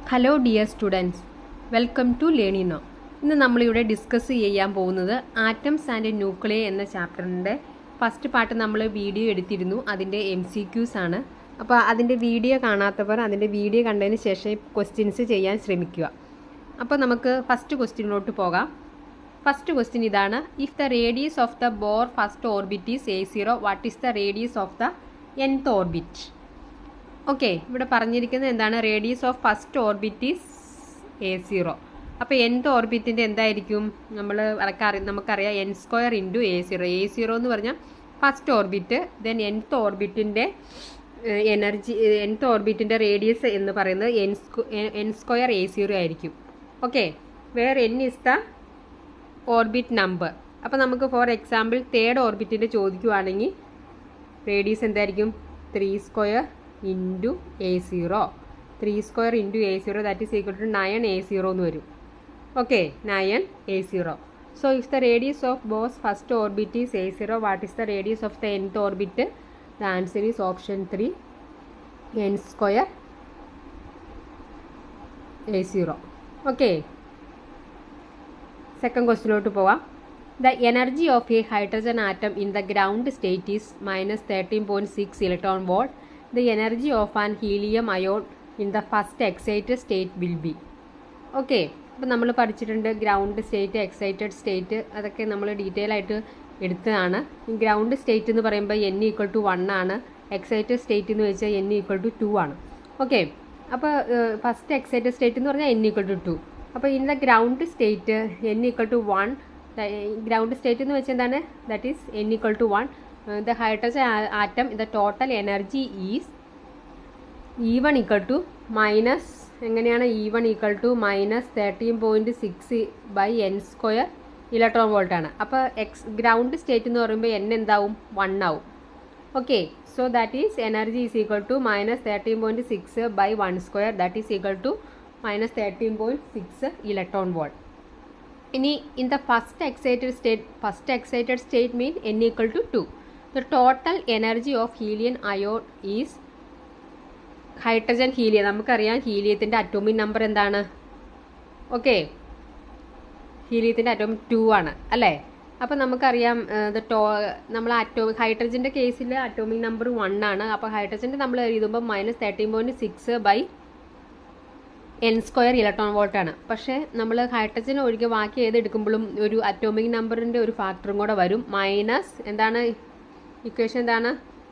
Hello dear students welcome to Learnino ഇന്ന് നമ്മളിവിടെ discuss ചെയ്യാൻ പോകുന്നത് ആറ്റംസ് ആൻഡ് ന്യൂക്ലിയ എന്ന ചാപ്റ്ററിൻ്റെ ഫസ്റ്റ് പാർട്ട് നമ്മൾ വീഡിയോ എടുത്തിരുന്നു അതിൻ്റെ എം സി ക്യൂസ് ആണ് അപ്പോൾ അതിൻ്റെ വീഡിയോ കാണാത്തവർ അതിൻ്റെ വീഡിയോ കണ്ടതിന് ശേഷം ക്വസ്റ്റ്യൻസ് ചെയ്യാൻ ശ്രമിക്കുക അപ്പോൾ നമുക്ക് ഫസ്റ്റ് ക്വസ്റ്റ്യനിലോട്ട് പോകാം ഫസ്റ്റ് ക്വസ്റ്റ്യൻ ഇതാണ് if the radius of the Bohr first orbit is a zero what is the radius of the nth orbit okay ഇവിടെ പറഞ്ഞിരിക്കുന്നത് എന്താണ് radius of first orbit is a zero അപ്പോൾ എൻത്ത് ഓർബിറ്റിൻ്റെ എന്തായിരിക്കും നമ്മൾ അറി നമുക്കറിയാം n square into a zero a zero എന്ന് പറഞ്ഞാൽ ഫസ്റ്റ് ഓർബിറ്റ് ദെൻ എൻത്ത് ഓർബിറ്റിൻ്റെ എനർജി എൻത്ത് ഓർബിറ്റിൻ്റെ റേഡിയസ് എന്ന് പറയുന്നത് n square n square a zero ആയിരിക്കും okay where n is the orbit number അപ്പോൾ നമുക്ക് ഫോർ എക്സാമ്പിൾ തേർഡ് ഓർബിറ്റിൻ്റെ ചോദിക്കുവാണെങ്കിൽ റേഡിയസ് എന്തായിരിക്കും three square into a zero three square into a zero that is equal to nine a zero എന്ന് വരും okay nine a zero so if the radius of Bohr's first orbit is a zero what is the radius of the nth orbit the answer is option three n square a zero okay second ക്വസ്റ്റിലോട്ട് പോവാം the energy of a hydrogen atom in the ground state is minus thirteen point six electron volt the energy of an helium ion in the first excited state will be okay അപ്പോൾ നമ്മൾ പഠിച്ചിട്ടുണ്ട് ground state excited state അതൊക്കെ നമ്മൾ detail ആയിട്ട് എടുത്തതാണ് ground state എന്ന് പറയുമ്പോൾ n equal to one ആണ് എക്സൈറ്റഡ് സ്റ്റേറ്റ് എന്ന് വെച്ചാൽ എൻ ഈക്വൽ ടു ടു ആണ് ഓക്കെ അപ്പോൾ ഫസ്റ്റ് എക്സൈറ്റഡ് സ്റ്റേറ്റ് എന്ന് പറഞ്ഞാൽ എൻ ഈക്വൽ ടു ടു അപ്പോൾ in the ground state N equal to one ground state എന്ന് വെച്ചാൽ എന്താണ് that is N equal to one the hydrogen atom the total energy is E one equal to minus എങ്ങനെയാണ് E one equal to minus thirteen point six by N square electron volt ആണ് അപ്പോൾ X ground state എന്ന് പറയുമ്പോൾ N എന്താവും one ആവും okay so that is energy is equal to minus thirteen point six by one square that is equal to minus thirteen point six electron volt ഇനി in the first excited state first excited state mean n equal to two the total energy of helium ion is hydrogen helium നമുക്കറിയാം ഹീലിയത്തിൻ്റെ atomic number എന്താണ് okay ഹീലിയത്തിൻ്റെ atomic two ആണ് അല്ലേ അപ്പോൾ നമുക്കറിയാം the total നമ്മൾ അറ്റോ ഹൈഡ്രജൻ്റെ കേസിൽ അറ്റോമിക് നമ്പർ വൺ ആണ് അപ്പോൾ ഹൈഡ്രജൻ്റെ നമ്മൾ എഴുതുമ്പോൾ minus thirteen point six by N square electron വോൾട്ടാണ് പക്ഷേ നമ്മൾ ഹൈഡ്രജൻ ഒഴികെ ബാക്കി ഏതെടുക്കുമ്പോഴും ഒരു അറ്റോമിക് നമ്പറിൻ്റെ ഒരു ഫാക്ടറും കൂടെ വരും മൈനസ് എന്താണ് ഇക്വേഷൻ എന്താണ്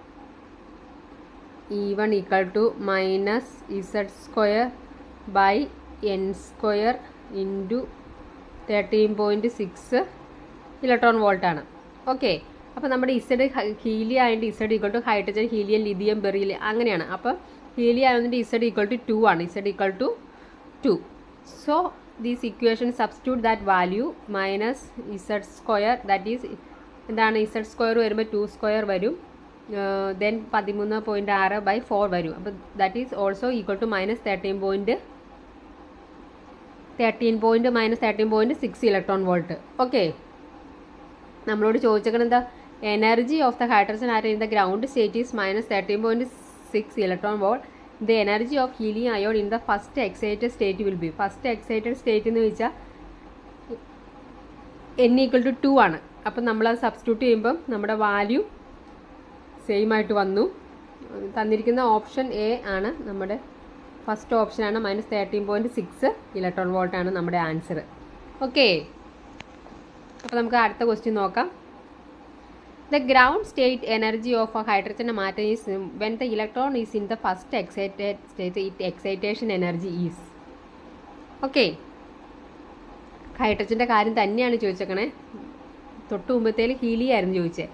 E one equal to minus Z square by N square into thirteen point six electron വോൾട്ടാണ് ഓക്കെ അപ്പോൾ നമ്മുടെ ഇസഡ് ഹീലിയ ആയതുകൊണ്ട് Z equal to hydrogen helium lithium ബെറിയിൽ അങ്ങനെയാണ് അപ്പോൾ ഹീലിയ ആയതുകൊണ്ട് ഇസഡ് ഈക്വൽ ടു ടു ആണ് Z equal to two so these equation substitute that value minus Z square that is എന്താണ് ഇസഡ് സ്ക്വയർ വരുമ്പോൾ ടു സ്ക്വയർ വരും ദെൻ പതിമൂന്ന് പോയിൻറ്റ് ആറ് ബൈ ഫോർ വരും അപ്പോൾ that is also equal to minus thirteen point thirteen point minus thirteen point six electron volt okay നമ്മളോട് ചോദിച്ചേക്കുന്നത് എന്താ energy of the hydrogen atom in the ground state is minus thirteen point six electron volt the energy of helium ion in the first excited state will be first excited state എന്ന് വെച്ചാൽ n equal to two ആണ് അപ്പം നമ്മളത് substitute ചെയ്യുമ്പം നമ്മുടെ value same ആയിട്ട് വന്നു തന്നിരിക്കുന്ന ഓപ്ഷൻ എ ആണ് നമ്മുടെ ഫസ്റ്റ് ഓപ്ഷനാണ് minus thirteen point six electron വോൾട്ടാണ് നമ്മുടെ ആൻസർ ഓക്കെ അപ്പോൾ നമുക്ക് അടുത്ത ക്വസ്റ്റ്യൻ നോക്കാം the ground state energy of a hydrogen atom is when the electron is in the first excited state it excitation energy is okay ഹൈഡ്രജൻ്റെ കാര്യം തന്നെയാണ് ചോദിച്ചേക്കണേ തൊട്ട് മുമ്പത്തേൽ ഹീലിയായിരുന്നു ചോദിച്ചത്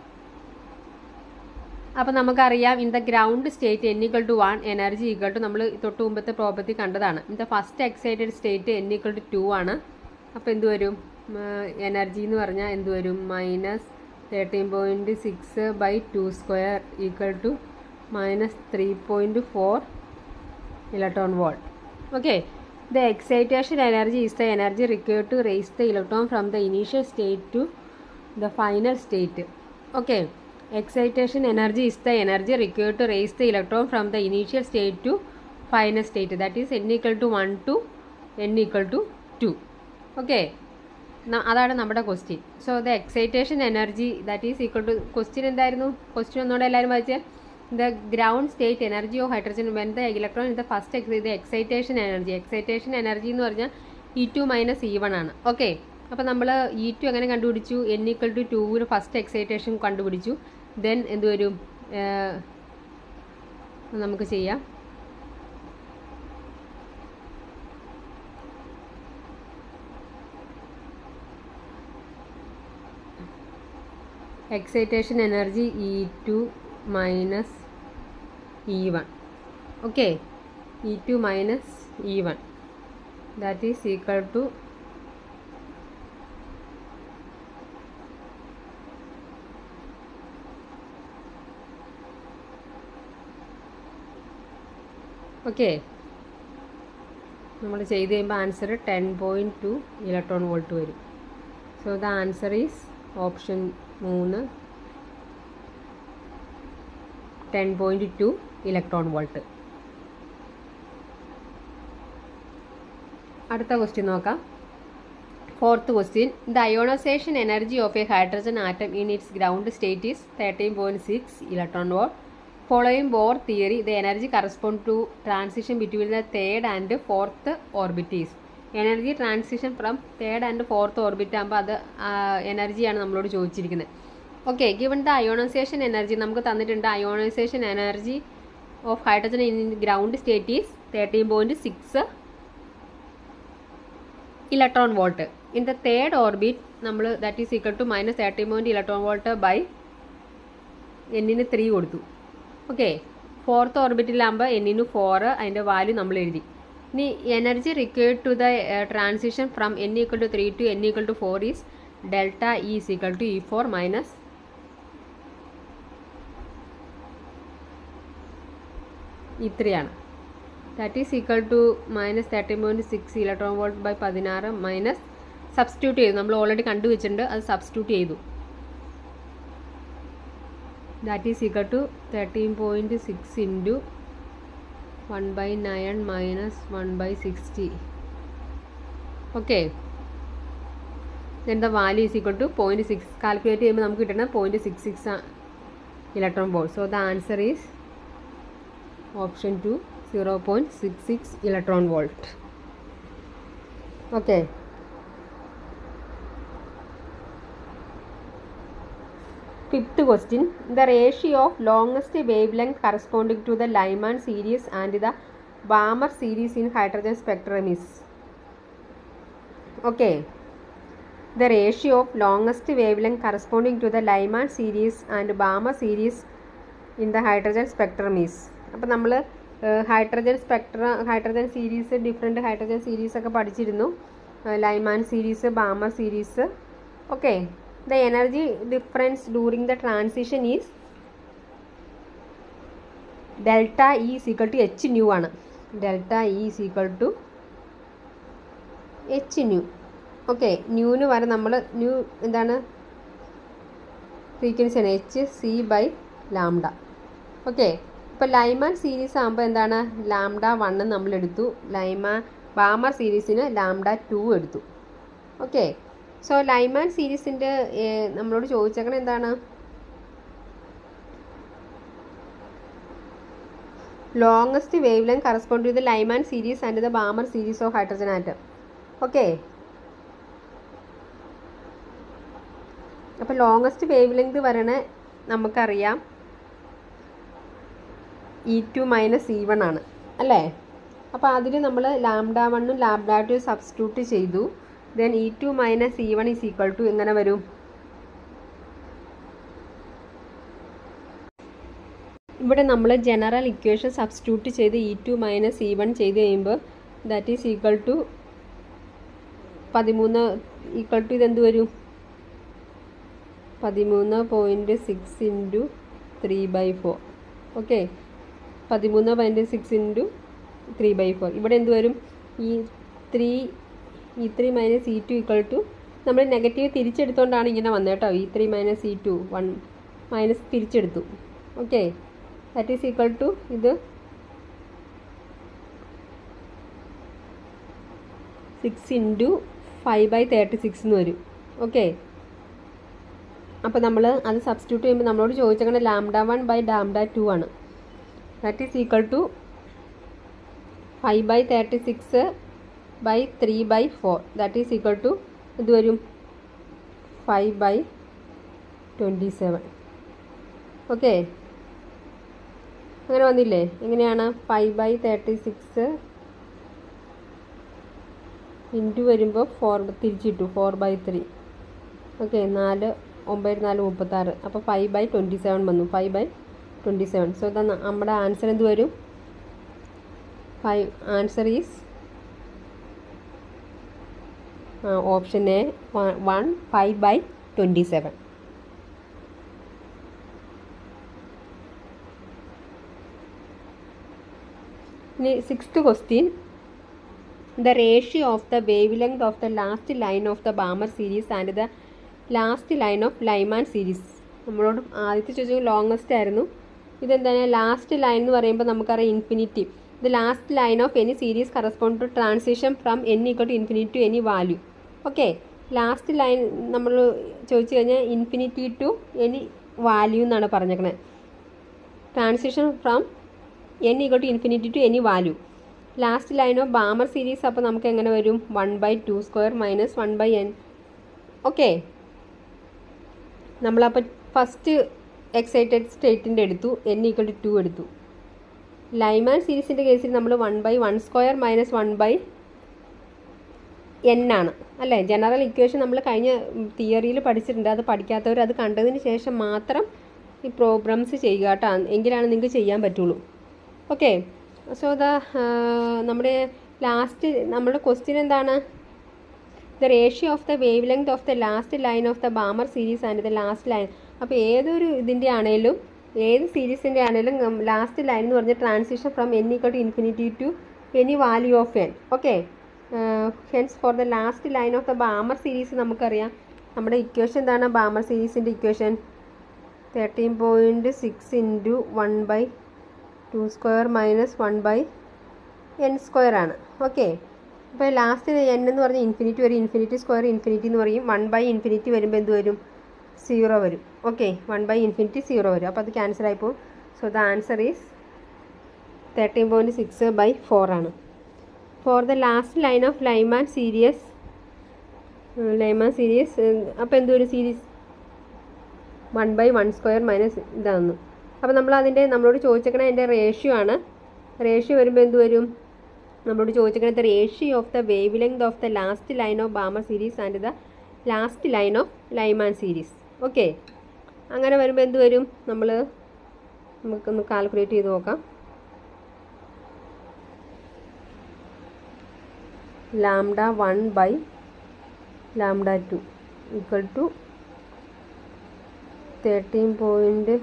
അപ്പോൾ നമുക്കറിയാം in the ground state N equal to one energy equal to നമ്മൾ തൊട്ട് മുമ്പത്തെ പ്രോപ്പർട്ടി കണ്ടതാണ് in the first excited state N equal to two ആണ് അപ്പോൾ എന്ത് വരും എനർജി എന്ന് പറഞ്ഞാൽ എന്ത് വരും minus thirteen point six by two square equal to minus three point four electron volt okay the excitation energy is the energy required to raise the electron from the initial state to the final state okay excitation energy is the energy required to raise the electron from the initial state to final state that is N equal to one to N equal to two okay അതാണ് നമ്മുടെ question so the excitation energy that is equal to question എന്തായിരുന്നു question ഒന്നുകൂടെ എല്ലാവരും വായിച്ചേ the ground state energy of hydrogen when the electron in the first ex ഇത് excitation energy excitation energy എന്ന് പറഞ്ഞാൽ E two minus E one ആണ് okay അപ്പോൾ നമ്മൾ ഇ ടു എങ്ങനെ കണ്ടുപിടിച്ചു എൻ ഈക്വൽ ടു ടൂവിന് ഫസ്റ്റ് എക്സൈറ്റേഷൻ കണ്ടുപിടിച്ചു ദെൻ എന്ത് വരും ഏഹ്, നമുക്ക് ചെയ്യാം excitation energy E2 minus E1 okay E2 minus E1 that is equal to okay നമ്മൾ ചെയ്ത് കഴിയുമ്പോൾ answer ten point two electron volt വരും so the answer is option മൂന്ന് ten point two electron volt അടുത്ത ക്വസ്റ്റ്യൻ നോക്കാം fourth question the ionisation energy of a hydrogen atom in its ground state is thirteen point six electron volt following Bohr theory the energy correspond to transition between the third and fourth orbits energy transition from third and fourth orbit ആകുമ്പോൾ അത് എനർജിയാണ് നമ്മളോട് ചോദിച്ചിരിക്കുന്നത് okay given the ionisation energy നമുക്ക് തന്നിട്ടുണ്ട് ionisation energy of hydrogen in ground state is thirteen point six electron volt in the third orbit നമ്മൾ that is equal to minus thirteen point electron volt by എന്നിന് three കൊടുത്തു okay fourth ഓർബിറ്റിലാകുമ്പോൾ എന്നിന് four അതിൻ്റെ value നമ്മൾ എഴുതി ഇനി energy required to the transition from N equal to three to N equal to four is delta E is equal to E four minus E three ആണ് that is equal to minus thirty point six electron volt by പതിനാറ് minus substitute ചെയ്തു നമ്മൾ already കണ്ടുവച്ചിട്ടുണ്ട് അത് substitute ചെയ്തു that is equal to thirteen point six into one by nine minus one by sixty okay then the value is equal to point six calculate ചെയ്യുമ്പോൾ നമുക്ക് കിട്ടുന്നത് point six six electron volt so the answer is option two zero point six six electron volt okay Fifth question The ratio of longest wavelength corresponding to the Lyman series and the Balmer series in hydrogen spectrum is. Okay. The ratio of longest wavelength corresponding to the Lyman series and Balmer series in the hydrogen spectrum is. അപ്പോൾ നമ്മൾ hydrogen spectra hydrogen series different hydrogen series ഒക്കെ പഠിച്ചിരുന്നു Lyman series Balmer series okay the energy difference during the transition is delta E is equal to h nu ആണ് delta E is equal to h nu okay ന്യൂന് വരെ നമ്മൾ nu എന്താണ് frequency ആണ് H C by lambda okay ഇപ്പോൾ Lyman series ആകുമ്പോൾ എന്താണ് lambda one നമ്മൾ എടുത്തു ലൈമാൻ ബാമർ സീരീസിന് ലാംഡ ടു എടുത്തു ഓക്കെ സോ ലൈമാൻ സീരീസിൻ്റെ നമ്മളോട് ചോദിച്ചേക്കണത് എന്താണ് longest wavelength correspond to the Lyman series and the Balmer series of hydrogen atom okay അപ്പോൾ ലോങ്ങസ്റ്റ് വേവ് ലെങ്ത് വരണ നമുക്കറിയാം E two minus E one ആണ് അല്ലേ അപ്പോൾ അതിൽ നമ്മൾ ലാംഡ വണ്ണും ലാംഡ ടു സബ്സ്റ്റിറ്റ്യൂട്ട് ചെയ്തു then E two minus E one is equal to എങ്ങനെ വരും ഇവിടെ നമ്മൾ ജനറൽ ഇക്വേഷൻ സബ്സ്റ്റിറ്റ്യൂട്ട് ചെയ്ത് E two minus E one ചെയ്ത് കഴിയുമ്പോൾ ദാറ്റ് ഈസ് ഈക്വൽ ടു പതിമൂന്ന് ഈക്വൽ ടു ഇതെന്ത് വരും പതിമൂന്ന് point six into three by four okay പതിമൂന്ന് point six into three by four ഇവിടെ എന്ത് വരും E three E three minus E two equal to നമ്മൾ നെഗറ്റീവ് തിരിച്ചെടുത്തുകൊണ്ടാണ് ഇങ്ങനെ വന്നത് കേട്ടോ E three minus E two one minus തിരിച്ചെടുത്തു okay that is equal to ഇത് six into five by thirty six എന്ന് വരും ഓക്കെ അപ്പോൾ നമ്മൾ അത് സബ്സ്റ്റിറ്റ്യൂട്ട് ചെയ്യുമ്പോൾ നമ്മളോട് ചോദിച്ചങ്ങനെ lambda one by lambda two ആണ് that is equal to five by thirty six by three by four that is equal to ഇത് വരും five by twenty seven okay അങ്ങനെ വന്നില്ലേ എങ്ങനെയാണ് five by thirty six into വരുമ്പോൾ four തിരിച്ചിട്ടു four by three okay നാല് ഒമ്പത് നാല് മുപ്പത്താറ് അപ്പോൾ ഫൈവ് ബൈ ട്വൻറ്റി സെവൻ വന്നു five by twenty seven so ഇതാ നമ്മുടെ ആൻസർ എന്ത് വരും five answer is option A one five by twenty seven ഇനി sixth question the ratio of the wavelength of the last line of the Balmer series and the last line of Lyman series നമ്മളോട് ആദ്യത്തെ ചോദിച്ചത് longest ആയിരുന്നു ഇതെന്താണ് last line എന്ന് പറയുമ്പോൾ നമുക്കറിയാം infinity the last line of any series correspond to transition from N equal to infinity to any value okay last line നമ്മൾ ചോദിച്ചു കഴിഞ്ഞാൽ ഇൻഫിനിറ്റി ടു എനി വാല്യൂ എന്നാണ് പറഞ്ഞേക്കണത് transition from N equal to infinity to any value last line of Balmer series അപ്പോൾ നമുക്ക് എങ്ങനെ വരും one by two square minus one by N okay നമ്മളപ്പോൾ ഫസ്റ്റ് എക്സൈറ്റഡ് സ്റ്റേറ്റിൻ്റെ എടുത്തു എൻ ഈക്വൽ ടു ടു എടുത്തു ലൈമാൻ സീരീസിൻ്റെ കേസിൽ നമ്മൾ one by one square minus one by N ആണ് അല്ലേ ജനറൽ ഇക്വേഷൻ നമ്മൾ കഴിഞ്ഞ തിയറിയിൽ പഠിച്ചിട്ടുണ്ട് അത് പഠിക്കാത്തവർ അത് കണ്ടതിന് ശേഷം മാത്രം ഈ പ്രോഗ്രാംസ് ചെയ്യുക കേട്ടോ എങ്കിലാണ് നിങ്ങൾക്ക് ചെയ്യാൻ പറ്റുള്ളൂ ഓക്കെ സോ ദ നമ്മുടെ ലാസ്റ്റ് നമ്മുടെ ക്വസ്റ്റ്യൻ എന്താണ് the ratio of the wavelength of the last line of the Balmer series and the last line അപ്പോൾ ഏതൊരു ഇതിൻ്റെ ആണേലും ഏത് സീരീസിൻ്റെ ആണേലും ലാസ്റ്റ് ലൈൻ എന്ന് പറഞ്ഞാൽ transition from N equal to infinity to any value of N okay hence for the last line of the Balmer series നമുക്കറിയാം നമ്മുടെ ഇക്വേഷൻ എന്താണ് ബാമർ സീരീസിൻ്റെ equation thirteen point six into one by two square minus one by N square ആണ് okay അപ്പോൾ last N എന്ന് പറഞ്ഞാൽ infinity വരും infinity square infinity എന്ന് പറയും വൺ ബൈ ഇൻഫിനിറ്റി വരുമ്പോൾ എന്ത് വരും സീറോ വരും okay one by infinity zero വരും അപ്പോൾ അത് ക്യാൻസൽ ആയിപ്പോവും so the answer is thirteen point six by four ആണ് for the last line of Lyman series Lyman series അപ്പോൾ എന്ത് വരും series one by one square minus ഇതാണെന്ന് അപ്പോൾ നമ്മൾ അതിൻ്റെ നമ്മളോട് ചോദിച്ചേക്കണ അതിൻ്റെ റേഷ്യോ ആണ് റേഷ്യോ വരുമ്പോൾ എന്ത് വരും നമ്മളോട് ചോദിച്ചേക്കണത് ratio of the wavelength of the last line of Balmer series and the last line of Lyman series okay അങ്ങനെ വരുമ്പോൾ എന്ത് വരും നമ്മൾ നമുക്കൊന്ന് കാൽക്കുലേറ്റ് ചെയ്ത് നോക്കാം lambda one by lambda two equal to thirteen point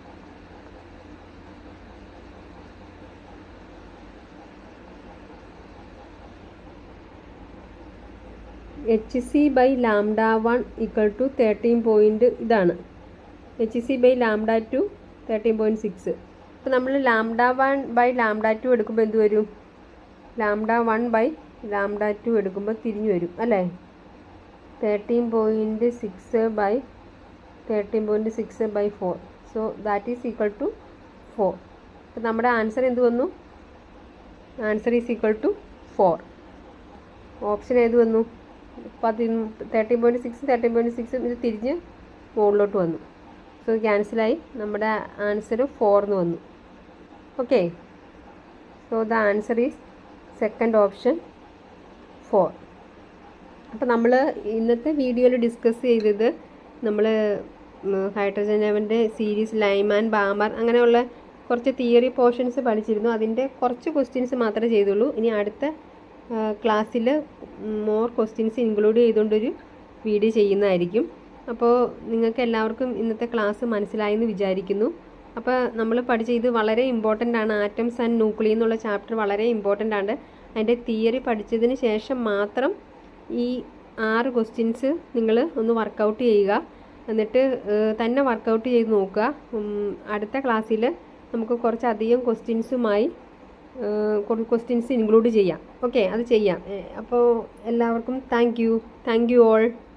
H C by lambda one equal to thirteen point ഇതാണ് H C by lambda two thirteen point six അപ്പോൾ നമ്മൾ lambda one by lambda two എടുക്കുമ്പോൾ എന്ത് വരും lambda one by lambda two എടുക്കുമ്പോൾ തിരിഞ്ഞു വരും അല്ലേ thirteen point six by thirteen point six by four so that is equal to four അപ്പോൾ നമ്മുടെ ആൻസർ എന്ത് വന്നു answer is equal to four option ഏത് വന്നു പതി thirteen point six thirteen point six ഇത് തിരിഞ്ഞ് മുകളിലോട്ട് വന്നു സോ ക്യാൻസലായി നമ്മുടെ ആൻസർ ഫോർ എന്ന് വന്നു okay so the answer is second option four അപ്പോൾ നമ്മൾ ഇന്നത്തെ വീഡിയോയിൽ ഡിസ്കസ് ചെയ്തത് നമ്മൾ ഹൈഡ്രജൻ ലെവൻ്റെ സീരീസ് ലൈം ആൻഡ് ബാമർ അങ്ങനെയുള്ള കുറച്ച് തിയറി പോർഷൻസ് പഠിച്ചിരുന്നു അതിൻ്റെ കുറച്ച് ക്വസ്റ്റ്യൻസ് മാത്രമേ ചെയ്തുള്ളൂ ഇനി അടുത്ത ക്ലാസ്സിൽ മോർ ക്വസ്റ്റ്യൻസ് ഇൻക്ലൂഡ് ചെയ്തുകൊണ്ടൊരു വീഡിയോ ചെയ്യുന്നതായിരിക്കും അപ്പോൾ നിങ്ങൾക്ക് എല്ലാവർക്കും ഇന്നത്തെ ക്ലാസ് മനസ്സിലായെന്ന് വിചാരിക്കുന്നു അപ്പോൾ നമ്മൾ പഠിച്ച ഇത് വളരെ ഇമ്പോർട്ടൻ്റ് ആണ് ആറ്റംസ് ആൻഡ് ന്യൂക്ലി എന്നുള്ള ചാപ്റ്റർ വളരെ ഇമ്പോർട്ടൻ്റ് ആണ് അതിൻ്റെ തിയറി പഠിച്ചതിന് ശേഷം മാത്രം ഈ ആറ് ക്വസ്റ്റ്യൻസ് നിങ്ങൾ ഒന്ന് വർക്കൗട്ട് ചെയ്യുക എന്നിട്ട് തന്നെ വർക്കൗട്ട് ചെയ്ത് നോക്കുക അടുത്ത ക്ലാസ്സിൽ നമുക്ക് കുറച്ചധികം ക്വസ്റ്റ്യൻസുമായി കുറച്ച് ക്വസ്റ്റ്യൻസ് ഇൻക്ലൂഡ് ചെയ്യാം ഓക്കെ അത് ചെയ്യാം അപ്പോൾ എല്ലാവർക്കും thank you thank you all